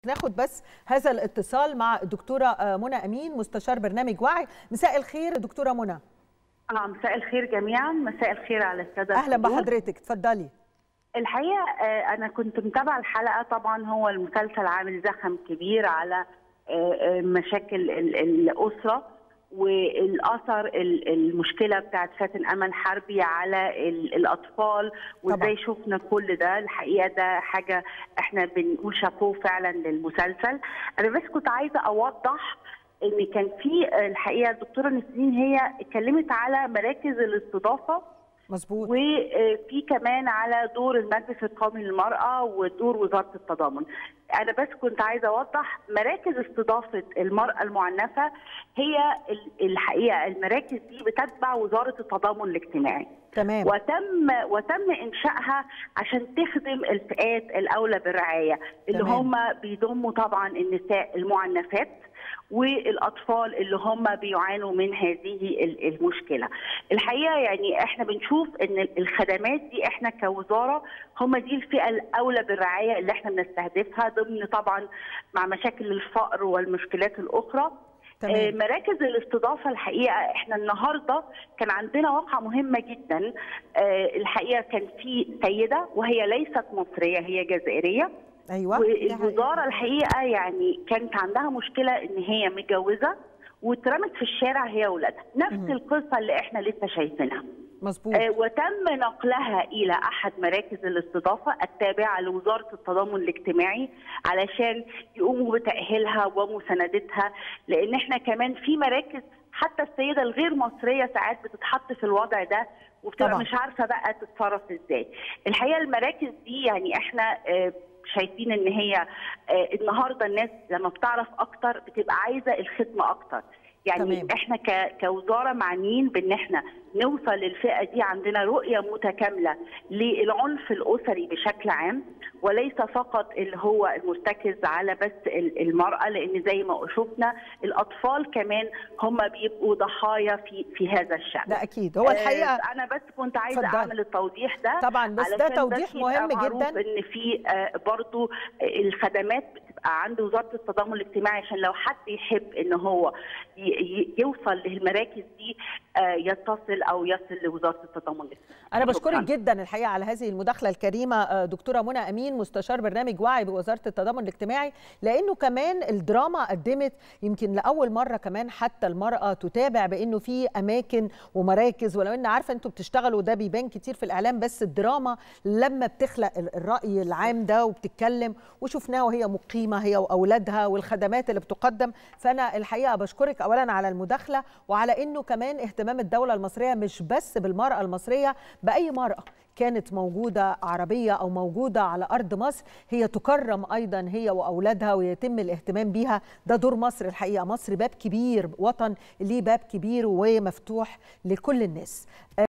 ناخد بس هذا الاتصال مع الدكتوره منى امين مستشار برنامج وعي مساء الخير دكتوره منى اه مساء الخير جميعا مساء الخير على الساده اهلا الحضور. بحضرتك اتفضلي الحقيقه آه، انا كنت متابعه الحلقه طبعا هو المسلسل عامل زخم كبير على آه، آه، مشاكل ال- الاسره والاثر ال- المشكله بتاعت فاتن امل حربي على ال- الاطفال وازاي شفنا كل ده الحقيقه ده حاجه احنا بنقول شابوه فعلا للمسلسل انا بس كنت عايزه اوضح ان كان في الحقيقه الدكتوره نسرين هي اتكلمت على مراكز الاستضافه مظبوط وفي كمان على دور المجلس القومي للمرأة ودور وزارة التضامن أنا بس كنت عايزة أوضح مراكز استضافة المرأة المعنفة هي ال- الحقيقة المراكز دي بتتبع وزارة التضامن الاجتماعي تمام وتم وتم انشائها عشان تخدم الفئات الاولى بالرعايه اللي تمام. هم بيضموا طبعا النساء المعنفات والاطفال اللي هم بيعانوا من هذه ال- المشكله. الحقيقه يعني احنا بنشوف ان الخدمات دي احنا كوزاره هم دي الفئه الاولى بالرعايه اللي احنا بنستهدفها ضمن طبعا مع مشاكل الفقر والمشكلات الاخرى. تمام. آه، مراكز الاستضافه الحقيقه احنا النهارده كان عندنا واقعه مهمه جدا آه، الحقيقه كان في سيده وهي ليست مصريه هي جزائريه ايوه والوزاره الحقيقه يعني كانت عندها مشكله ان هي متجوزه واترمت في الشارع هي واولادها نفس القصه اللي احنا لسه شايفينها مظبوط آه، وتم نقلها الى احد مراكز الاستضافه التابعه لوزاره التضامن الاجتماعي علشان يقوموا بتاهيلها ومساندتها لان احنا كمان في مراكز حتى السيده الغير مصريه ساعات بتتحط في الوضع ده وبتبقى طبعاً. مش عارفه بقى تتصرف ازاي. الحقيقه المراكز دي يعني احنا آه، شايفين ان هي آه، النهارده الناس لما بتعرف اكتر بتبقى عايزه الخدمه اكتر. يعني تمام. احنا ك- كوزاره معنيين بان احنا نوصل للفئه دي عندنا رؤيه متكامله للعنف الاسري بشكل عام وليس فقط اللي هو المرتكز على بس ال- المراه لان زي ما شفنا الاطفال كمان هم بيبقوا ضحايا في في هذا الشان. ده اكيد هو الحقيقه آه، انا بس كنت عايزه اتفضلي. اعمل التوضيح ده طبعاً، بس ده علشان توضيح يبقى مهم معروف جداً. ان في آه، برضو الخدمات بتبقى عند وزاره التضامن الاجتماعي عشان لو حد يحب ان هو ي- ي- يوصل للمراكز دي آه، يتصل او يصل لوزاره التضامن الاجتماعي انا بشكرك شكراً. جدا الحقيقه على هذه المداخله الكريمه آه، دكتوره منى امين مستشار برنامج وعي بوزاره التضامن الاجتماعي لانه كمان الدراما قدمت يمكن لاول مره كمان حتى المراه تتابع بانه في اماكن ومراكز ولو ان عارفه انتوا بتشتغلوا ده بيبان كتير في الاعلام بس الدراما لما بتخلق ال- الراي العام ده وبتتكلم وشفناها وهي مقيمه هي واولادها والخدمات اللي بتقدم فانا الحقيقه بشكرك اولا على المداخله وعلى انه كمان اهتمام الدوله المصريه مش بس بالمراه المصريه باي مراه كانت موجودة عربية أو موجودة على أرض مصر هي تكرم أيضا هي وأولادها ويتم الاهتمام بيها ده دور مصر الحقيقة مصر باب كبير وطن ليه باب كبير ومفتوح لكل الناس